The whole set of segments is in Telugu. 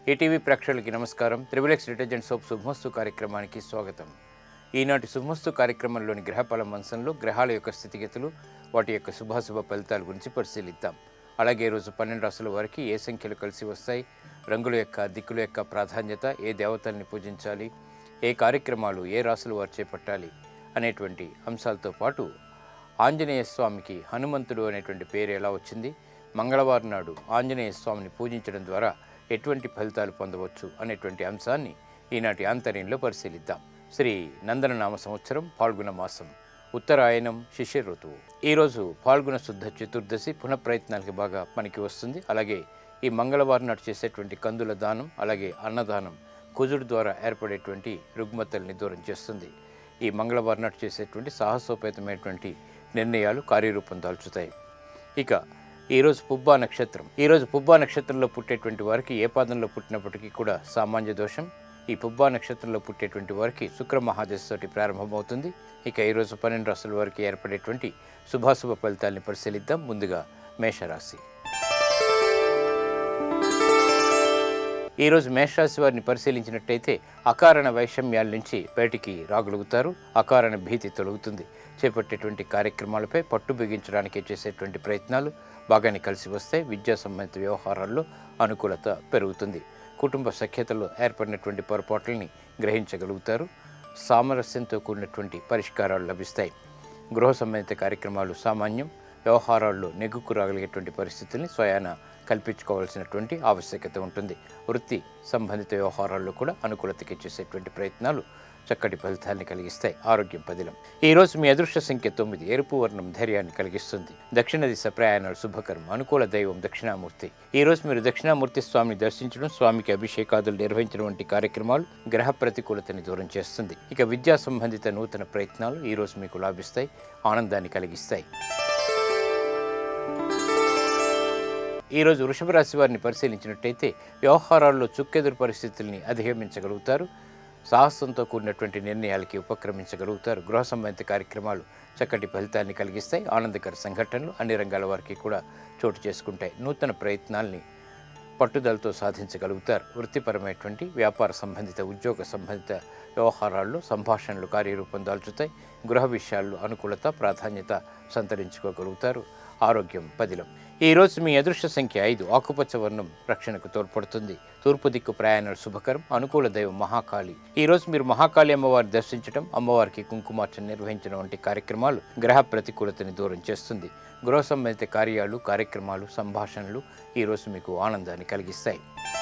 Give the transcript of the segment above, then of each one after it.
ఈటీవీ ప్రేక్షకులకి నమస్కారం త్రిబులెక్స్ డిటర్జెంట్ సోప్ శుభమస్తు కార్యక్రమానికి స్వాగతం ఈనాటి శుభమస్తు కార్యక్రమంలోని గ్రహఫల మంచంలో గ్రహాల యొక్క స్థితిగతులు వాటి యొక్క శుభాశుభ ఫలితాల గురించి పరిశీలిద్దాం అలాగే ఈ రోజు పన్నెండు రాసుల వారికి ఏ సంఖ్యలు కలిసి వస్తాయి రంగుల యొక్క దిక్కుల యొక్క ప్రాధాన్యత ఏ దేవతల్ని పూజించాలి ఏ కార్యక్రమాలు ఏ రాసుల వారు చేపట్టాలి అనేటువంటి అంశాలతో పాటు ఆంజనేయ స్వామికి హనుమంతుడు అనేటువంటి పేరు ఎలా వచ్చింది మంగళవారం నాడు ఆంజనేయ స్వామిని పూజించడం ద్వారా ఎటువంటి ఫలితాలు పొందవచ్చు అనేటువంటి అంశాన్ని ఈనాటి ఆంతర్యంలో పరిశీలిద్దాం శ్రీ నందననామ సంవత్సరం పాల్గొన మాసం ఉత్తరాయణం శిష్య ఋతువు ఈరోజు పాల్గొన శుద్ధ చతుర్దశి పునఃప్రయత్నాలకి బాగా పనికి వస్తుంది అలాగే ఈ మంగళవారం నాడు చేసేటువంటి కందుల దానం అలాగే అన్నదానం కుజుడు ద్వారా ఏర్పడేటువంటి రుగ్మతల్ని దూరం చేస్తుంది ఈ మంగళవారం నాడు చేసేటువంటి సాహసోపేతమైనటువంటి నిర్ణయాలు కార్యరూపం దాల్చుతాయి ఇక ఈరోజు పుబ్బా నక్షత్రం ఈరోజు పుబ్బా నక్షత్రంలో పుట్టేటువంటి వారికి ఏ పాదంలో పుట్టినప్పటికీ కూడా సామాన్య దోషం ఈ పుబ్బా నక్షత్రంలో పుట్టేటువంటి వారికి శుక్ర మహాదశతోటి ప్రారంభమవుతుంది ఇక ఈరోజు పన్నెండు రాసుల వారికి ఏర్పడేటువంటి శుభాశుభ ఫలితాల్ని పరిశీలిద్దాం ముందుగా మేషరాశి ఈరోజు మేషరాశి వారిని పరిశీలించినట్టయితే అకారణ వైషమ్యాల నుంచి బయటికి రాగలుగుతారు అకారణ భీతి తొలగుతుంది చేపట్టేటువంటి కార్యక్రమాలపై పట్టు బిగించడానికి చేసేటువంటి ప్రయత్నాలు బాగానే కలిసి వస్తాయి విద్యా సంబంధిత వ్యవహారాల్లో అనుకూలత పెరుగుతుంది కుటుంబ సఖ్యతలో ఏర్పడినటువంటి పొరపాట్లని గ్రహించగలుగుతారు సామరస్యంతో కూడినటువంటి పరిష్కారాలు లభిస్తాయి గృహ సంబంధిత కార్యక్రమాలు సామాన్యం వ్యవహారాల్లో నెగ్గుకు రాగలిగేటువంటి పరిస్థితుల్ని స్వయాన కల్పించుకోవాల్సినటువంటి ఆవశ్యకత ఉంటుంది వృత్తి సంబంధిత వ్యవహారాల్లో కూడా అనుకూలతకి చేసేటువంటి ప్రయత్నాలు చక్కటి ఫలితాన్ని కలిగిస్తాయి ఆరోగ్యం పదిలం ఈ రోజు మీ అదృష్ట సంఖ్య తొమ్మిది ఎరుపు వర్ణం ధైర్యాన్ని కలిగిస్తుంది దక్షిణ దిశ ప్రయాణాలు శుభకరం అనుకూల దైవం దక్షిణామూర్తి ఈ రోజు మీరు దక్షిణామూర్తి స్వామిని దర్శించడం స్వామికి అభిషేకాదులు నిర్వహించడం వంటి కార్యక్రమాలు గ్రహ ప్రతికూలతని దూరం చేస్తుంది ఇక విద్యా సంబంధిత నూతన ప్రయత్నాలు ఈ రోజు మీకు లాభిస్తాయి ఆనందాన్ని కలిగిస్తాయి ఈరోజు వృషభ రాశి వారిని పరిశీలించినట్టయితే వ్యవహారాల్లో చుక్కెదురు పరిస్థితుల్ని అధిగమించగలుగుతారు సాహసంతో కూడినటువంటి నిర్ణయాలకి ఉపక్రమించగలుగుతారు గృహ సంబంధిత కార్యక్రమాలు చక్కటి ఫలితాన్ని కలిగిస్తాయి ఆనందకర సంఘటనలు అన్ని రంగాల వారికి కూడా చోటు చేసుకుంటాయి నూతన ప్రయత్నాల్ని పట్టుదలతో సాధించగలుగుతారు వృత్తిపరమైనటువంటి వ్యాపార సంబంధిత ఉద్యోగ సంబంధిత వ్యవహారాల్లో సంభాషణలు కార్యరూపం దాల్చుతాయి గృహ విషయాల్లో అనుకూలత ప్రాధాన్యత సంతరించుకోగలుగుతారు ఆరోగ్యం పదిలం ఈ రోజు మీ అదృష్ట సంఖ్య ఐదు ఆకుపచ్చ వర్ణం రక్షణకు తోడ్పడుతుంది తూర్పు దిక్కు ప్రయాణాలు శుభకరం అనుకూల దైవం మహాకాళి ఈ రోజు మీరు మహాకాళి అమ్మవారిని దర్శించడం అమ్మవారికి కుంకుమార్చన నిర్వహించడం వంటి కార్యక్రమాలు గ్రహ ప్రతికూలతని దూరం చేస్తుంది గృహ సంబంధిత కార్యాలు కార్యక్రమాలు సంభాషణలు ఈ రోజు మీకు ఆనందాన్ని కలిగిస్తాయి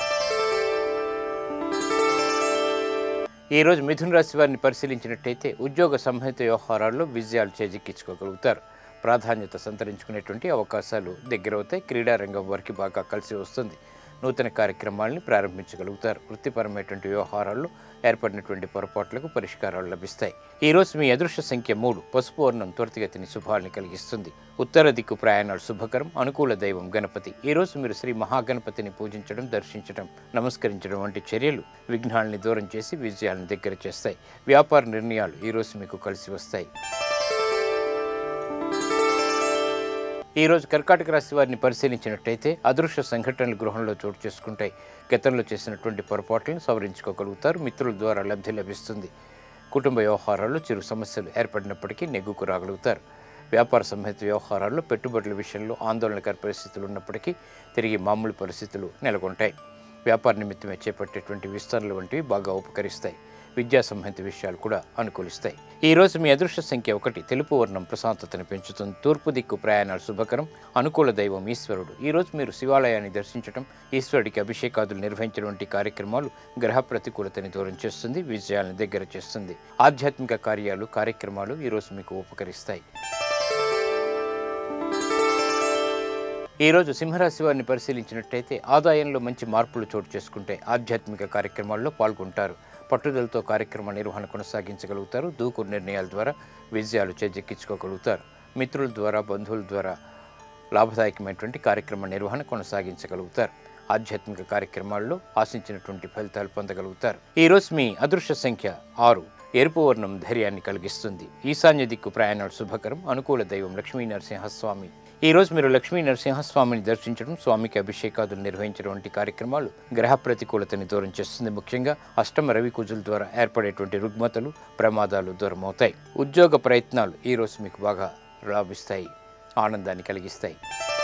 ఈ రోజు మిథున రాశి వారిని పరిశీలించినట్టయితే ఉద్యోగ సంబంధిత వ్యవహారాల్లో విజయాలు చేజిక్కించుకోగలుగుతారు ప్రాధాన్యత సంతరించుకునేటువంటి అవకాశాలు దగ్గరవుతాయి క్రీడా రంగం వారికి బాగా కలిసి వస్తుంది నూతన కార్యక్రమాలని ప్రారంభించగలుగుతారు వృత్తిపరమైనటువంటి వ్యవహారాల్లో ఏర్పడినటువంటి పొరపాట్లకు పరిష్కారాలు లభిస్తాయి ఈ రోజు మీ అదృష్ట సంఖ్య మూడు పసుపు వర్ణం త్వరితగతిని శుభాల్ని కలిగిస్తుంది ఉత్తర దిక్కు ప్రయాణాలు శుభకరం అనుకూల దైవం గణపతి ఈ రోజు మీరు శ్రీ మహాగణపతిని పూజించడం దర్శించడం నమస్కరించడం వంటి చర్యలు విఘ్నాలని దూరం చేసి విజయాలను దగ్గర చేస్తాయి వ్యాపార నిర్ణయాలు ఈ రోజు మీకు కలిసి వస్తాయి ఈ రోజు కర్కాటక రాశి వారిని పరిశీలించినట్టయితే అదృశ్య సంఘటనలు గృహంలో చోటు చేసుకుంటాయి గతంలో చేసినటువంటి పొరపాట్లను సవరించుకోగలుగుతారు మిత్రుల ద్వారా లబ్ధి లభిస్తుంది కుటుంబ వ్యవహారాల్లో చిరు సమస్యలు ఏర్పడినప్పటికీ నెగ్గుకు రాగలుగుతారు వ్యాపార సంబంధిత వ్యవహారాల్లో పెట్టుబడుల విషయంలో ఆందోళనకర పరిస్థితులు ఉన్నప్పటికీ తిరిగి మామూలు పరిస్థితులు నెలకొంటాయి వ్యాపార నిమిత్తమే చేపట్టేటువంటి విస్తరణలు వంటివి బాగా ఉపకరిస్తాయి విద్యా సంబంధిత విషయాలు కూడా అనుకూలిస్తాయి ఈ రోజు మీ అదృష్ట సంఖ్య ఒకటి తెలుపు వర్ణం ప్రశాంతతను పెంచుతుంది తూర్పు దిక్కు ప్రయాణాలు శుభకరం అనుకూల దైవం ఈశ్వరుడు ఈ రోజు మీరు శివాలయాన్ని దర్శించడం ఈశ్వరుడికి అభిషేకాదులు నిర్వహించడం వంటి కార్యక్రమాలు గ్రహ ప్రతికూలతని దూరం చేస్తుంది విజయాలను దగ్గర చేస్తుంది ఆధ్యాత్మిక కార్యాలు కార్యక్రమాలు ఈ రోజు మీకు ఉపకరిస్తాయి ఈ రోజు సింహరాశి వారిని పరిశీలించినట్టయితే ఆదాయంలో మంచి మార్పులు చోటు చేసుకుంటే ఆధ్యాత్మిక కార్యక్రమాల్లో పాల్గొంటారు పట్టుదలతో కార్యక్రమ నిర్వహణ కొనసాగించగలుగుతారు దూకుడు నిర్ణయాల ద్వారా విజయాలు చేజెక్కించుకోగలుగుతారు మిత్రుల ద్వారా బంధువుల ద్వారా లాభదాయకమైనటువంటి కార్యక్రమ నిర్వహణ కొనసాగించగలుగుతారు ఆధ్యాత్మిక కార్యక్రమాల్లో ఆశించినటువంటి ఫలితాలు పొందగలుగుతారు ఈ రోజు మీ అదృష్ట సంఖ్య ఆరు ఎరుపు వర్ణం ధైర్యాన్ని కలిగిస్తుంది ఈశాన్య దిక్కు ప్రయాణాలు శుభకరం అనుకూల దైవం లక్ష్మీ నరసింహస్వామి ఈ రోజు మీరు లక్ష్మీ నరసింహస్వామిని దర్శించడం స్వామికి అభిషేకాదులు నిర్వహించడం వంటి కార్యక్రమాలు గ్రహ ప్రతికూలతని దూరం చేస్తుంది ముఖ్యంగా అష్టమ రవి కుజుల ద్వారా ఏర్పడేటువంటి రుగ్మతలు ప్రమాదాలు దూరం అవుతాయి ఉద్యోగ ప్రయత్నాలు ఈ రోజు మీకు బాగా లాభిస్తాయి ఆనందాన్ని కలిగిస్తాయి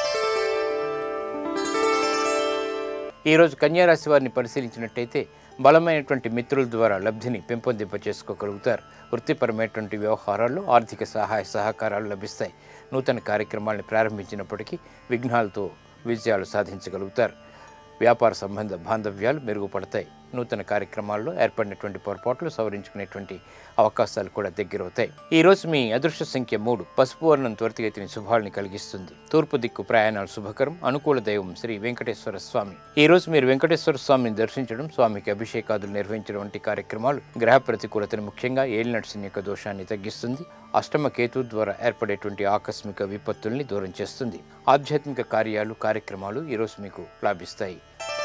ఈరోజు కన్యారాశి వారిని పరిశీలించినట్టయితే బలమైనటువంటి మిత్రుల ద్వారా లబ్ధిని పెంపొందింప చేసుకోగలుగుతారు వృత్తిపరమైనటువంటి వ్యవహారాల్లో ఆర్థిక సహాయ సహకారాలు లభిస్తాయి నూతన కార్యక్రమాలను ప్రారంభించినప్పటికీ విఘ్నాలతో విజయాలు సాధించగలుగుతారు వ్యాపార సంబంధ బాంధవ్యాలు మెరుగుపడతాయి నూతన కార్యక్రమాల్లో ఏర్పడినటువంటి పొరపాట్లు సవరించుకునేటువంటి అవకాశాలు కూడా దగ్గరవుతాయి ఈ రోజు మీ అదృష్ట సంఖ్య మూడు పసుపు వర్ణం త్వరితగతిని శుభాలని కలిగిస్తుంది తూర్పు దిక్కు ప్రయాణాలు శుభకరం అనుకూల దైవం శ్రీ వెంకటేశ్వర స్వామి ఈ రోజు మీరు వెంకటేశ్వర స్వామిని దర్శించడం స్వామికి అభిషేకాదులు నిర్వహించడం వంటి కార్యక్రమాలు గ్రహ ప్రతికూలతను ముఖ్యంగా ఏలినట్సిన యొక్క దోషాన్ని తగ్గిస్తుంది అష్టమ కేతు ద్వారా ఏర్పడేటువంటి ఆకస్మిక విపత్తుల్ని దూరం చేస్తుంది ఆధ్యాత్మిక కార్యాలు కార్యక్రమాలు ఈరోజు మీకు లాభిస్తాయి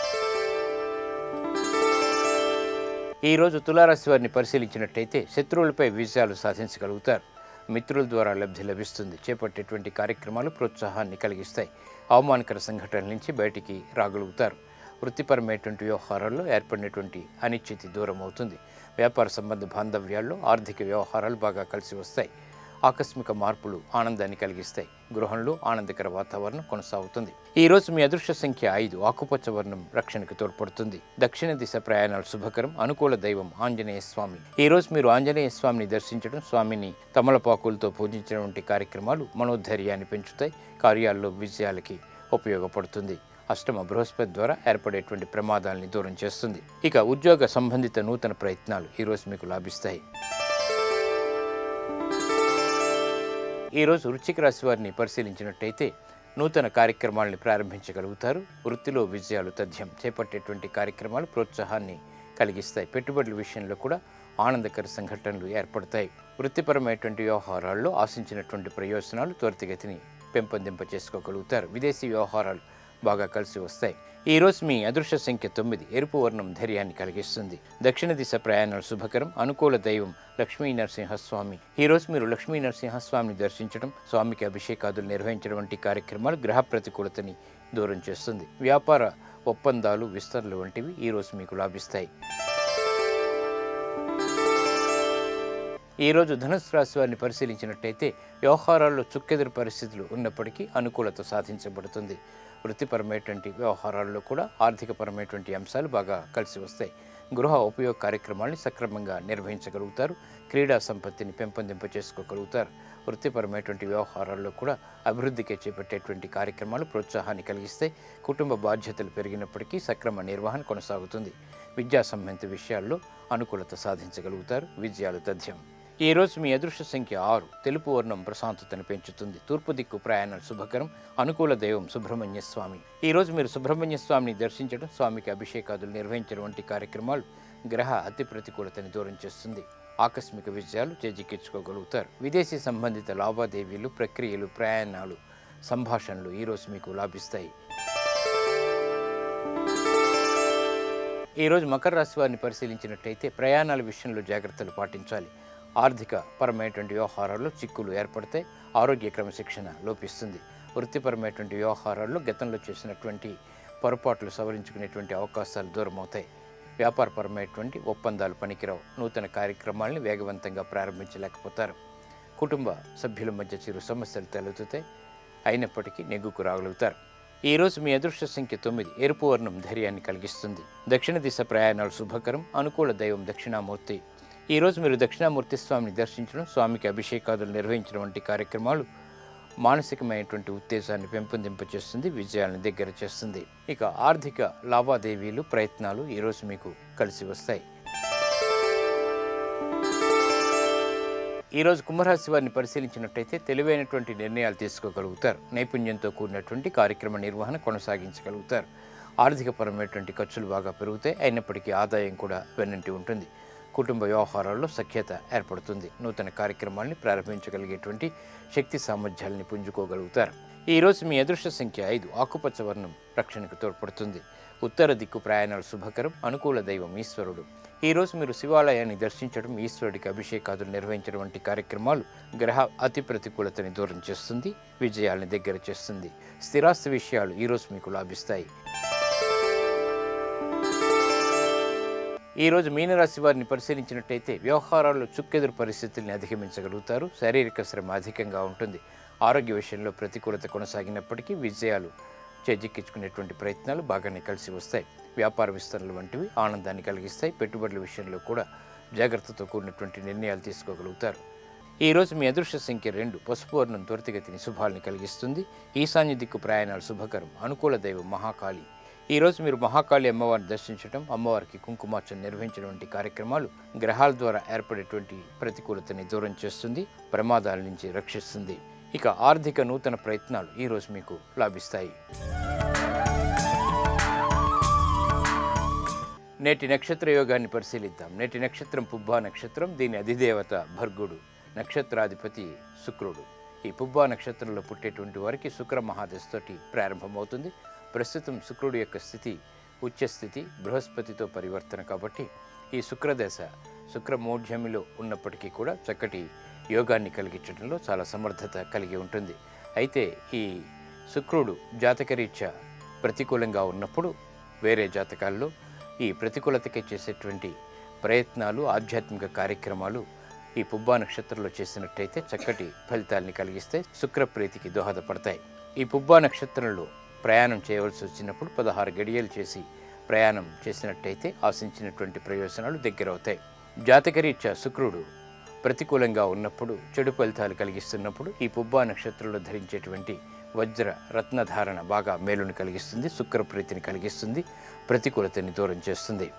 ఈ రోజు తులారాశి వారిని పరిశీలించినట్టయితే శత్రువులపై విజయాలు సాధించగలుగుతారు మిత్రుల ద్వారా లబ్ధి లభిస్తుంది చేపట్టేటువంటి కార్యక్రమాలు ప్రోత్సాహాన్ని కలిగిస్తాయి అవమానకర సంఘటనల నుంచి బయటికి రాగలుగుతారు వృత్తిపరమైనటువంటి వ్యవహారాల్లో ఏర్పడినటువంటి అనిశ్చితి దూరం అవుతుంది వ్యాపార సంబంధ బాంధవ్యాల్లో ఆర్థిక వ్యవహారాలు బాగా కలిసి వస్తాయి ఆకస్మిక మార్పులు ఆనందాన్ని కలిగిస్తాయి గృహంలో ఆనందకర వాతావరణం కొనసాగుతుంది ఈ రోజు మీ అదృష్ట సంఖ్య ఐదు ఆకుపచ్చ వర్ణం రక్షణకు తోడ్పడుతుంది దక్షిణ దిశ ప్రయాణాలు శుభకరం అనుకూల దైవం ఆంజనేయ స్వామి ఈ రోజు మీరు ఆంజనేయ స్వామిని దర్శించడం స్వామిని తమలపాకులతో పూజించడం వంటి కార్యక్రమాలు మనోధైర్యాన్ని పెంచుతాయి కార్యాల్లో విజయాలకి ఉపయోగపడుతుంది అష్టమ బృహస్పతి ద్వారా ఏర్పడేటువంటి ప్రమాదాలని దూరం చేస్తుంది ఇక ఉద్యోగ సంబంధిత నూతన ప్రయత్నాలు ఈరోజు మీకు లాభిస్తాయి ఈరోజు వృశ్చిక రాశి వారిని పరిశీలించినట్టయితే నూతన కార్యక్రమాలను ప్రారంభించగలుగుతారు వృత్తిలో విజయాలు తథ్యం చేపట్టేటువంటి కార్యక్రమాలు ప్రోత్సాహాన్ని కలిగిస్తాయి పెట్టుబడుల విషయంలో కూడా ఆనందకర సంఘటనలు ఏర్పడతాయి వృత్తిపరమైనటువంటి వ్యవహారాల్లో ఆశించినటువంటి ప్రయోజనాలు త్వరితగతిని పెంపొందింప చేసుకోగలుగుతారు విదేశీ వ్యవహారాలు బాగా కలిసి వస్తాయి ఈ రోజు మీ అదృష్ట సంఖ్య తొమ్మిది ఎరుపు వర్ణం ధైర్యాన్ని కలిగిస్తుంది దక్షిణ దిశ ప్రయాణాలు శుభకరం అనుకూల దైవం లక్ష్మీ నరసింహస్వామి ఈ రోజు మీరు లక్ష్మీ నరసింహస్వామిని దర్శించడం స్వామికి అభిషేకాదులు నిర్వహించడం వంటి కార్యక్రమాలు గ్రహ ప్రతికూలతని దూరం చేస్తుంది వ్యాపార ఒప్పందాలు విస్తరణలు వంటివి ఈ రోజు మీకు లాభిస్తాయి ఈ రోజు ధనుసు రాశి వారిని పరిశీలించినట్టయితే వ్యవహారాల్లో చుక్కెదురు పరిస్థితులు ఉన్నప్పటికీ అనుకూలత సాధించబడుతుంది వృత్తిపరమైనటువంటి వ్యవహారాల్లో కూడా ఆర్థికపరమైనటువంటి అంశాలు బాగా కలిసి వస్తాయి గృహ ఉపయోగ కార్యక్రమాల్ని సక్రమంగా నిర్వహించగలుగుతారు క్రీడా సంపత్తిని పెంపొందింప చేసుకోగలుగుతారు వృత్తిపరమైనటువంటి వ్యవహారాల్లో కూడా అభివృద్ధికి చేపట్టేటువంటి కార్యక్రమాలు ప్రోత్సాహాన్ని కలిగిస్తాయి కుటుంబ బాధ్యతలు పెరిగినప్పటికీ సక్రమ నిర్వహణ కొనసాగుతుంది విద్యా సంబంధిత విషయాల్లో అనుకూలత సాధించగలుగుతారు విజయాలు తథ్యం ఈ రోజు మీ అదృష్ట సంఖ్య ఆరు తెలుపు వర్ణం ప్రశాంతతను పెంచుతుంది తూర్పు దిక్కు ప్రయాణం శుభకరం అనుకూల దైవం సుబ్రహ్మణ్య స్వామి ఈ రోజు మీరు సుబ్రహ్మణ్య స్వామిని దర్శించడం స్వామికి అభిషేకాదులు నిర్వహించడం వంటి కార్యక్రమాలు గ్రహ అతి ప్రతికూలతని దూరం చేస్తుంది ఆకస్మిక విజయాలు చేజిక్కించుకోగలుగుతారు విదేశీ సంబంధిత లావాదేవీలు ప్రక్రియలు ప్రయాణాలు సంభాషణలు ఈరోజు మీకు లాభిస్తాయి ఈరోజు మకర రాశి వారిని పరిశీలించినట్టయితే ప్రయాణాల విషయంలో జాగ్రత్తలు పాటించాలి ఆర్థిక పరమైనటువంటి వ్యవహారాల్లో చిక్కులు ఏర్పడతాయి ఆరోగ్య క్రమశిక్షణ లోపిస్తుంది వృత్తిపరమైనటువంటి వ్యవహారాల్లో గతంలో చేసినటువంటి పొరపాట్లు సవరించుకునేటువంటి అవకాశాలు దూరం అవుతాయి వ్యాపారపరమైనటువంటి ఒప్పందాలు పనికిరావు నూతన కార్యక్రమాలను వేగవంతంగా ప్రారంభించలేకపోతారు కుటుంబ సభ్యుల మధ్య చిరు సమస్యలు తలెత్తుతాయి అయినప్పటికీ నెగ్గుకు రాగలుగుతారు ఈ రోజు మీ అదృష్ట సంఖ్య తొమ్మిది ఎరుపు వర్ణం ధైర్యాన్ని కలిగిస్తుంది దక్షిణ దిశ ప్రయాణాలు శుభకరం అనుకూల దైవం దక్షిణామూర్తి ఈ రోజు మీరు దక్షిణామూర్తి స్వామిని దర్శించడం స్వామికి అభిషేకాదులు నిర్వహించడం వంటి కార్యక్రమాలు మానసికమైనటువంటి ఉత్తేజాన్ని పెంపొందింపచేస్తుంది విజయాలను దగ్గర చేస్తుంది ఇక ఆర్థిక లావాదేవీలు ప్రయత్నాలు ఈరోజు మీకు కలిసి వస్తాయి ఈరోజు కుంభరాశి వారిని పరిశీలించినట్టయితే తెలివైనటువంటి నిర్ణయాలు తీసుకోగలుగుతారు నైపుణ్యంతో కూడినటువంటి కార్యక్రమ నిర్వహణ కొనసాగించగలుగుతారు ఆర్థికపరమైనటువంటి ఖర్చులు బాగా పెరుగుతాయి అయినప్పటికీ ఆదాయం కూడా వెన్నంటి ఉంటుంది కుటుంబ వ్యవహారాల్లో సఖ్యత ఏర్పడుతుంది నూతన కార్యక్రమాల్ని ప్రారంభించగలిగేటువంటి శక్తి సామర్థ్యాలని పుంజుకోగలుగుతారు ఈ రోజు మీ అదృష్ట సంఖ్య ఐదు ఆకుపచ్చ వర్ణం రక్షణకు తోడ్పడుతుంది ఉత్తర దిక్కు ప్రయాణాలు శుభకరం అనుకూల దైవం ఈశ్వరుడు ఈరోజు మీరు శివాలయాన్ని దర్శించడం ఈశ్వరుడికి అభిషేకాదులు నిర్వహించడం వంటి కార్యక్రమాలు గ్రహ అతి ప్రతికూలతని దూరం చేస్తుంది విజయాల్ని దగ్గర చేస్తుంది స్థిరాస్తి విషయాలు ఈరోజు మీకు లాభిస్తాయి ఈరోజు మీనరాశి వారిని పరిశీలించినట్టయితే వ్యవహారాల్లో చుక్కెదురు పరిస్థితుల్ని అధిగమించగలుగుతారు శారీరక శ్రమ అధికంగా ఉంటుంది ఆరోగ్య విషయంలో ప్రతికూలత కొనసాగినప్పటికీ విజయాలు చేజిక్కించుకునేటువంటి ప్రయత్నాలు బాగానే కలిసి వస్తాయి వ్యాపార విస్తరణలు వంటివి ఆనందాన్ని కలిగిస్తాయి పెట్టుబడుల విషయంలో కూడా జాగ్రత్తతో కూడినటువంటి నిర్ణయాలు తీసుకోగలుగుతారు ఈ రోజు మీ అదృశ్య సంఖ్య రెండు పసుపు వర్ణం త్వరితగతిని శుభాల్ని కలిగిస్తుంది ఈశాన్య దిక్కు ప్రయాణాలు శుభకరం అనుకూల దైవం మహాకాళి ఈ రోజు మీరు మహాకాళి అమ్మవారిని దర్శించడం అమ్మవారికి కుంకుమార్చన నిర్వహించడం వంటి కార్యక్రమాలు గ్రహాల ద్వారా ఏర్పడేటువంటి ప్రతికూలతని దూరం చేస్తుంది ప్రమాదాల నుంచి రక్షిస్తుంది ఇక ఆర్థిక నూతన ప్రయత్నాలు ఈ రోజు మీకు లాభిస్తాయి నేటి నక్షత్ర యోగాన్ని పరిశీలిద్దాం నేటి నక్షత్రం పుబ్బా నక్షత్రం దీని అధిదేవత భర్గుడు నక్షత్రాధిపతి శుక్రుడు ఈ పుబ్బా నక్షత్రంలో పుట్టేటువంటి వారికి శుక్ర మహాదశతోటి ప్రారంభమవుతుంది ప్రస్తుతం శుక్రుడు యొక్క స్థితి ఉచ్చస్థితి బృహస్పతితో పరివర్తన కాబట్టి ఈ శుక్రదశ శుక్రమోఢ్యమిలో ఉన్నప్పటికీ కూడా చక్కటి యోగాన్ని కలిగించడంలో చాలా సమర్థత కలిగి ఉంటుంది అయితే ఈ శుక్రుడు జాతకరీత్యా ప్రతికూలంగా ఉన్నప్పుడు వేరే జాతకాల్లో ఈ ప్రతికూలతకి చేసేటువంటి ప్రయత్నాలు ఆధ్యాత్మిక కార్యక్రమాలు ఈ పుబ్బా నక్షత్రంలో చేసినట్టయితే చక్కటి ఫలితాల్ని కలిగిస్తే శుక్రప్రీతికి దోహదపడతాయి ఈ పుబ్బా నక్షత్రంలో ప్రయాణం చేయవలసి వచ్చినప్పుడు పదహారు గడియలు చేసి ప్రయాణం చేసినట్టయితే ఆశించినటువంటి ప్రయోజనాలు దగ్గరవుతాయి జాతకరీత్యా శుక్రుడు ప్రతికూలంగా ఉన్నప్పుడు చెడు ఫలితాలు కలిగిస్తున్నప్పుడు ఈ పుబ్బా నక్షత్రంలో ధరించేటువంటి వజ్ర రత్నధారణ బాగా మేలుని కలిగిస్తుంది శుక్రప్రీతిని కలిగిస్తుంది ప్రతికూలతని దూరం చేస్తుంది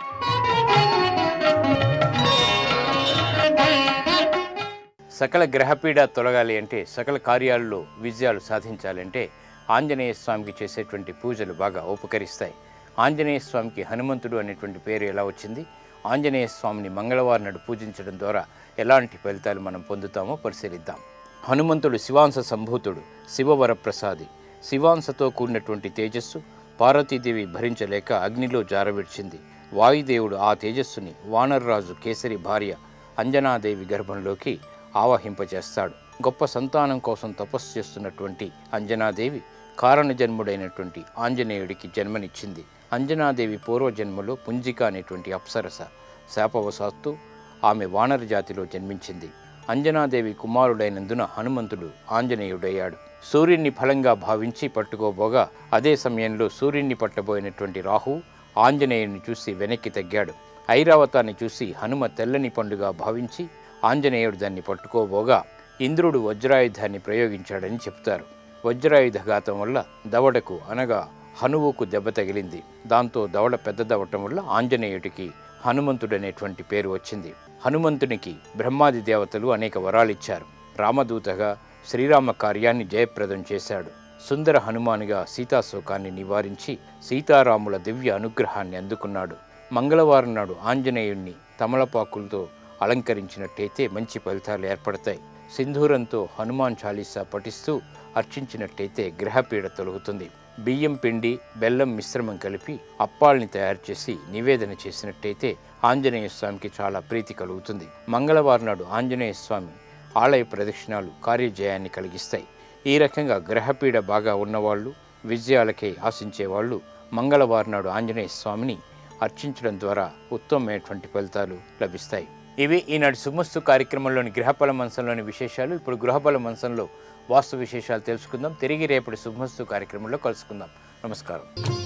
సకల గ్రహపీడ తొలగాలి అంటే సకల కార్యాల్లో విజయాలు సాధించాలంటే ఆంజనేయ స్వామికి చేసేటువంటి పూజలు బాగా ఉపకరిస్తాయి ఆంజనేయ స్వామికి హనుమంతుడు అనేటువంటి పేరు ఎలా వచ్చింది ఆంజనేయ స్వామిని మంగళవారం నాడు పూజించడం ద్వారా ఎలాంటి ఫలితాలు మనం పొందుతామో పరిశీలిద్దాం హనుమంతుడు శివాంశ సంభూతుడు శివవరప్రసాది శివాంశతో కూడినటువంటి తేజస్సు పార్వతీదేవి భరించలేక అగ్నిలో జారవిడ్చింది వాయుదేవుడు ఆ తేజస్సుని వానర్రాజు కేసరి భార్య అంజనాదేవి గర్భంలోకి ఆవహింపజేస్తాడు గొప్ప సంతానం కోసం తపస్సు చేస్తున్నటువంటి అంజనాదేవి కారణ జన్ముడైనటువంటి ఆంజనేయుడికి జన్మనిచ్చింది అంజనాదేవి పూర్వజన్మలో పుంజిక అనేటువంటి అప్సరస శాపవశాత్తు ఆమె వానర జాతిలో జన్మించింది అంజనాదేవి కుమారుడైనందున హనుమంతుడు ఆంజనేయుడయ్యాడు సూర్యుణ్ణి ఫలంగా భావించి పట్టుకోబోగా అదే సమయంలో సూర్యుణ్ణి పట్టబోయినటువంటి రాహు ఆంజనేయుడిని చూసి వెనక్కి తగ్గాడు ఐరావతాన్ని చూసి హనుమ తెల్లని పండుగ భావించి ఆంజనేయుడు దాన్ని పట్టుకోబోగా ఇంద్రుడు వజ్రాయుధాన్ని ప్రయోగించాడని చెప్తారు వజ్రాయుధ ఘాతం వల్ల దవడకు అనగా హనువుకు దెబ్బ తగిలింది దాంతో దవడ పెద్దదవటం వల్ల ఆంజనేయుడికి హనుమంతుడనేటువంటి పేరు వచ్చింది హనుమంతునికి బ్రహ్మాది దేవతలు అనేక వరాలిచ్చారు రామదూతగా శ్రీరామ కార్యాన్ని జయప్రదం చేశాడు సుందర హనుమానుగా సీతాశోకాన్ని నివారించి సీతారాముల దివ్య అనుగ్రహాన్ని అందుకున్నాడు మంగళవారం నాడు ఆంజనేయుణ్ణి తమలపాకులతో అలంకరించినట్టయితే మంచి ఫలితాలు ఏర్పడతాయి సింధూరంతో హనుమాన్ చాలీసా పఠిస్తూ అర్చించినట్టయితే గ్రహపీడ తొలగుతుంది బియ్యం పిండి బెల్లం మిశ్రమం కలిపి అప్పాల్ని తయారు చేసి నివేదన చేసినట్టయితే ఆంజనేయ స్వామికి చాలా ప్రీతి కలుగుతుంది మంగళవారం నాడు ఆంజనేయ స్వామి ఆలయ ప్రదక్షిణాలు కార్యజయాన్ని కలిగిస్తాయి ఈ రకంగా గ్రహపీడ బాగా ఉన్నవాళ్ళు విజయాలకే ఆశించేవాళ్ళు మంగళవారం నాడు ఆంజనేయ స్వామిని అర్చించడం ద్వారా ఉత్తమమైనటువంటి ఫలితాలు లభిస్తాయి ఇవి ఈనాటి సుమస్తు కార్యక్రమంలోని గృహఫల మంచంలోని విశేషాలు ఇప్పుడు గృహఫల మంచంలో వాస్తు విశేషాలు తెలుసుకుందాం తిరిగి రేపటి శుభమస్తు కార్యక్రమంలో కలుసుకుందాం నమస్కారం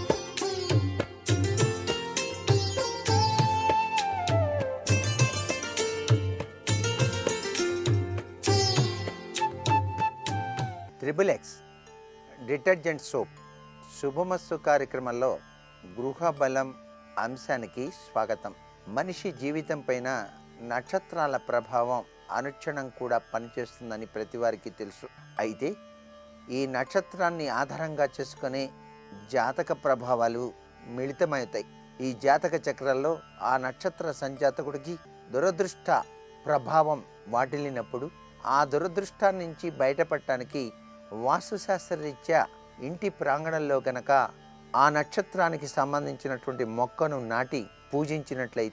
త్రిబుల్ ఎక్స్ డిటర్జెంట్ సోప్ శుభమస్సు కార్యక్రమంలో గృహ బలం అంశానికి స్వాగతం మనిషి జీవితం పైన నక్షత్రాల ప్రభావం అనుక్షణం కూడా పనిచేస్తుందని ప్రతి వారికి తెలుసు అయితే ఈ నక్షత్రాన్ని ఆధారంగా చేసుకొని జాతక ప్రభావాలు మిళితమవుతాయి ఈ జాతక చక్రాల్లో ఆ నక్షత్ర సంజాతకుడికి దురదృష్ట ప్రభావం వాటిల్లినప్పుడు ఆ దురదృష్టాన్ని నుంచి బయటపడటానికి వాస్తుశాస్త్రరీత్యా ఇంటి ప్రాంగణంలో గనక ఆ నక్షత్రానికి సంబంధించినటువంటి మొక్కను నాటి పూజించినట్లయితే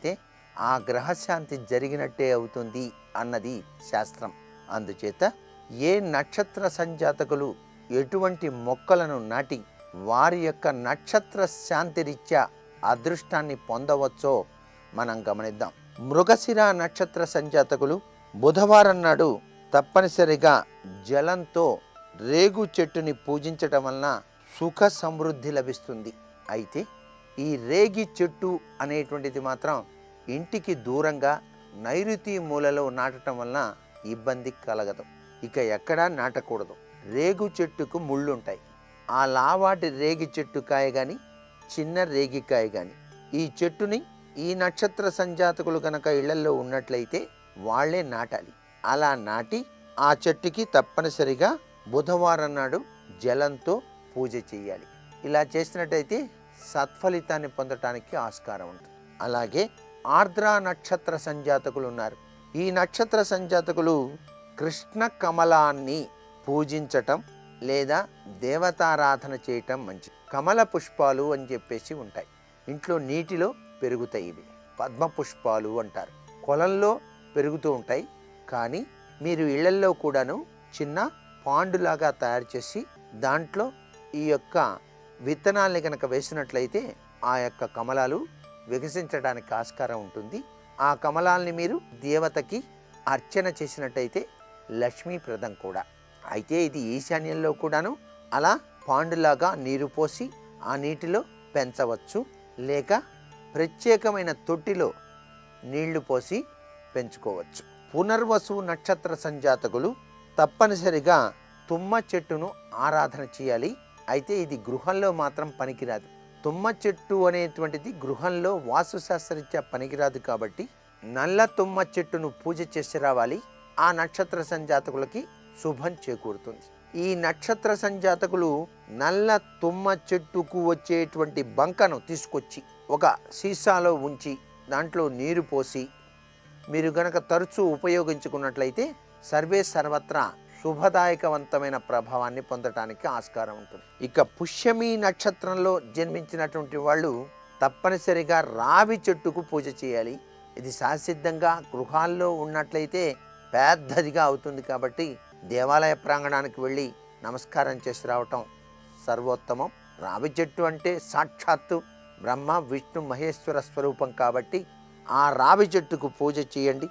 ఆ గ్రహశాంతి జరిగినట్టే అవుతుంది అన్నది శాస్త్రం అందుచేత ఏ నక్షత్ర సంజాతకులు ఎటువంటి మొక్కలను నాటి వారి యొక్క నక్షత్ర శాంతిరీత్యా అదృష్టాన్ని పొందవచ్చో మనం గమనిద్దాం మృగశిర నక్షత్ర సంజాతకులు బుధవారం నాడు తప్పనిసరిగా జలంతో రేగు చెట్టుని పూజించటం వలన సుఖ సమృద్ధి లభిస్తుంది అయితే ఈ రేగి చెట్టు అనేటువంటిది మాత్రం ఇంటికి దూరంగా నైరుతి మూలలో నాటడం వలన ఇబ్బంది కలగదు ఇక ఎక్కడా నాటకూడదు రేగు చెట్టుకు ముళ్ళుంటాయి ఆ లావాటి రేగి చెట్టు కాయ కానీ చిన్న రేగికాయ కానీ ఈ చెట్టుని ఈ నక్షత్ర సంజాతకులు కనుక ఇళ్లలో ఉన్నట్లయితే వాళ్ళే నాటాలి అలా నాటి ఆ చెట్టుకి తప్పనిసరిగా బుధవారం నాడు జలంతో పూజ చేయాలి ఇలా చేసినట్టయితే సత్ఫలితాన్ని పొందటానికి ఆస్కారం ఉంటుంది అలాగే ఆర్ద్ర నక్షత్ర సంజాతకులు ఉన్నారు ఈ నక్షత్ర సంజాతకులు కృష్ణ కమలాన్ని పూజించటం లేదా దేవతారాధన చేయటం మంచిది కమల పుష్పాలు అని చెప్పేసి ఉంటాయి ఇంట్లో నీటిలో పెరుగుతాయి ఇవి పద్మ పుష్పాలు అంటారు కొలంలో పెరుగుతూ ఉంటాయి కానీ మీరు ఇళ్లల్లో కూడాను చిన్న పాండులాగా తయారు చేసి దాంట్లో ఈ యొక్క విత్తనాల్ని కనుక వేసినట్లయితే ఆ యొక్క కమలాలు వికసించడానికి ఆస్కారం ఉంటుంది ఆ కమలాల్ని మీరు దేవతకి అర్చన చేసినట్టయితే లక్ష్మీప్రదం కూడా అయితే ఇది ఈశాన్యంలో కూడాను అలా పాండులాగా నీరు పోసి ఆ నీటిలో పెంచవచ్చు లేక ప్రత్యేకమైన తొట్టిలో నీళ్లు పోసి పెంచుకోవచ్చు పునర్వసు నక్షత్ర సంజాతకులు తప్పనిసరిగా తుమ్మ చెట్టును ఆరాధన చేయాలి అయితే ఇది గృహంలో మాత్రం పనికిరాదు తుమ్మ చెట్టు అనేటువంటిది గృహంలో వాస్తుశాస్త్రరీత్యా పనికిరాదు కాబట్టి నల్ల తుమ్మ చెట్టును పూజ చేసి రావాలి ఆ నక్షత్ర సంజాతకులకి శుభం చేకూరుతుంది ఈ నక్షత్ర సంజాతకులు నల్ల తుమ్మ చెట్టుకు వచ్చేటువంటి బంకను తీసుకొచ్చి ఒక సీసాలో ఉంచి దాంట్లో నీరు పోసి మీరు గనక తరచూ ఉపయోగించుకున్నట్లయితే సర్వే సర్వత్రా శుభదాయకవంతమైన ప్రభావాన్ని పొందటానికి ఆస్కారం ఉంటుంది ఇక పుష్యమి నక్షత్రంలో జన్మించినటువంటి వాళ్ళు తప్పనిసరిగా రావి చెట్టుకు పూజ చేయాలి ఇది శాసిద్ధంగా గృహాల్లో ఉన్నట్లయితే పెద్దదిగా అవుతుంది కాబట్టి దేవాలయ ప్రాంగణానికి వెళ్ళి నమస్కారం చేసి రావటం సర్వోత్తమం రావి చెట్టు అంటే సాక్షాత్తు బ్రహ్మ విష్ణు మహేశ్వర స్వరూపం కాబట్టి ఆ రావి చెట్టుకు పూజ చేయండి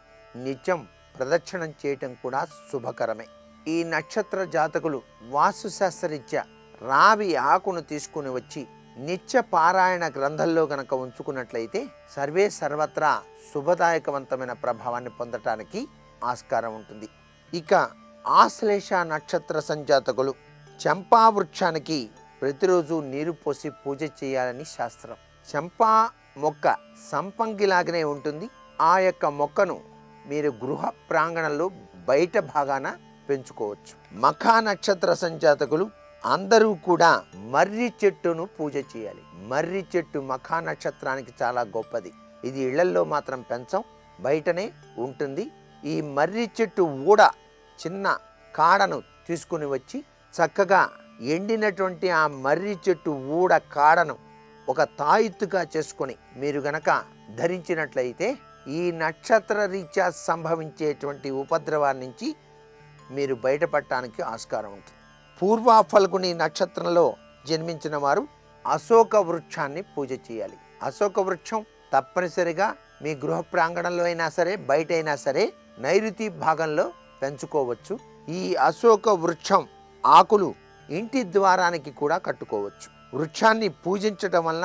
నిత్యం ప్రదక్షిణం చేయటం కూడా శుభకరమే ఈ నక్షత్ర జాతకులు వాస్తుశాస్త్రరీత్యా రావి ఆకును తీసుకుని వచ్చి నిత్య పారాయణ గ్రంథంలో గనక ఉంచుకున్నట్లయితే సర్వే సర్వత్రా శుభదాయకవంతమైన ప్రభావాన్ని పొందటానికి ఆస్కారం ఉంటుంది ఇక ఆశ్లేష నక్షత్ర సంజాతకులు చంపా వృక్షానికి ప్రతిరోజు నీరు పోసి పూజ చేయాలని శాస్త్రం చంపా మొక్క సంపంగిలాగానే ఉంటుంది ఆ యొక్క మొక్కను మీరు గృహ ప్రాంగణంలో బయట భాగాన పెంచుకోవచ్చు మఖా నక్షత్ర సంజాతకులు అందరూ కూడా మర్రి చెట్టును పూజ చేయాలి మర్రి చెట్టు మఖా నక్షత్రానికి చాలా గొప్పది ఇది ఇళ్లల్లో మాత్రం పెంచం బయటనే ఉంటుంది ఈ మర్రి చెట్టు ఊడ చిన్న కాడను తీసుకుని వచ్చి చక్కగా ఎండినటువంటి ఆ మర్రి చెట్టు ఊడ కాడను ఒక తాయిత్తుగా చేసుకొని మీరు గనక ధరించినట్లయితే ఈ నక్షత్ర రీత్యా సంభవించేటువంటి ఉపద్రవాన్ని నుంచి మీరు బయటపడటానికి ఆస్కారం ఉంటుంది పూర్వ ఫల్గుని నక్షత్రంలో జన్మించిన వారు అశోక వృక్షాన్ని పూజ చేయాలి అశోక వృక్షం తప్పనిసరిగా మీ గృహ ప్రాంగణంలో అయినా సరే బయట అయినా సరే నైరుతి భాగంలో పెంచుకోవచ్చు ఈ అశోక వృక్షం ఆకులు ఇంటి ద్వారానికి కూడా కట్టుకోవచ్చు వృక్షాన్ని పూజించటం వలన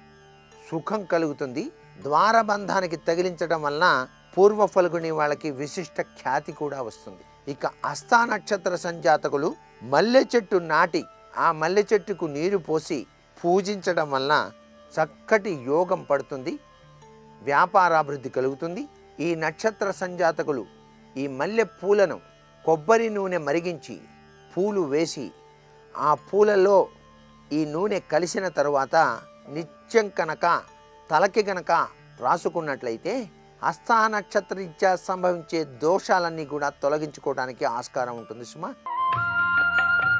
సుఖం కలుగుతుంది ద్వారబంధానికి తగిలించడం వలన పూర్వ ఫల్గుని వాళ్ళకి విశిష్ట ఖ్యాతి కూడా వస్తుంది ఇక అస్థా నక్షత్ర సంజాతకులు మల్లె చెట్టు నాటి ఆ మల్లె చెట్టుకు నీరు పోసి పూజించడం వలన చక్కటి యోగం పడుతుంది వ్యాపారాభివృద్ధి కలుగుతుంది ఈ నక్షత్ర సంజాతకులు ఈ మల్లె పూలను కొబ్బరి నూనె మరిగించి పూలు వేసి ఆ పూలలో ఈ నూనె కలిసిన తరువాత నిత్యం కనుక తలకి గనక రాసుకున్నట్లయితే హస్తా నక్షత్రరీత్యా సంభవించే దోషాలన్నీ కూడా తొలగించుకోవడానికి ఆస్కారం ఉంటుంది సుమా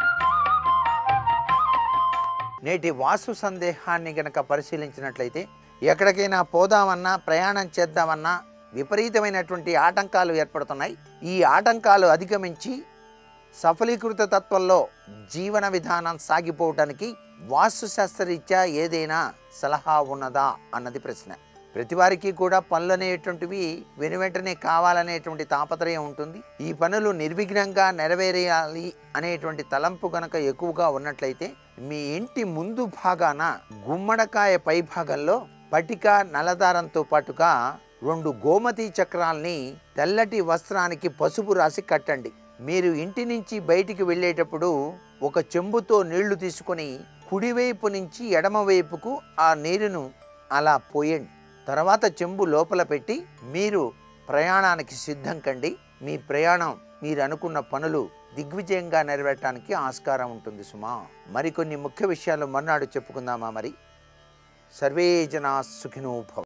నేటి వాస్తు సందేహాన్ని గనక పరిశీలించినట్లయితే ఎక్కడికైనా పోదామన్నా ప్రయాణం చేద్దామన్నా విపరీతమైనటువంటి ఆటంకాలు ఏర్పడుతున్నాయి ఈ ఆటంకాలు అధిగమించి సఫలీకృత తత్వంలో జీవన విధానం సాగిపోవటానికి వాస్తుశాస్త్రరీత్యా ఏదైనా సలహా ఉన్నదా అన్నది ప్రశ్న ప్రతి వారికి కూడా పనులు అనేటువంటివి వెనువెంటనే కావాలనేటువంటి తాపత్రయం ఉంటుంది ఈ పనులు నిర్విఘ్నంగా నెరవేరేయాలి అనేటువంటి తలంపు గనక ఎక్కువగా ఉన్నట్లయితే మీ ఇంటి ముందు భాగాన గుమ్మడకాయ పై భాగంలో పటిక నలదారంతో పాటుగా రెండు గోమతి చక్రాల్ని తెల్లటి వస్త్రానికి పసుపు రాసి కట్టండి మీరు ఇంటి నుంచి బయటికి వెళ్ళేటప్పుడు ఒక చెంబుతో నీళ్లు తీసుకొని కుడివైపు నుంచి ఎడమవైపుకు ఆ నీరును అలా పోయండి తర్వాత చెంబు లోపల పెట్టి మీరు ప్రయాణానికి సిద్ధం కండి మీ ప్రయాణం మీరు అనుకున్న పనులు దిగ్విజయంగా నెరవేరటానికి ఆస్కారం ఉంటుంది సుమా మరికొన్ని ముఖ్య విషయాలు మర్నాడు చెప్పుకుందామా మరి సర్వే జనా సుఖినో భవ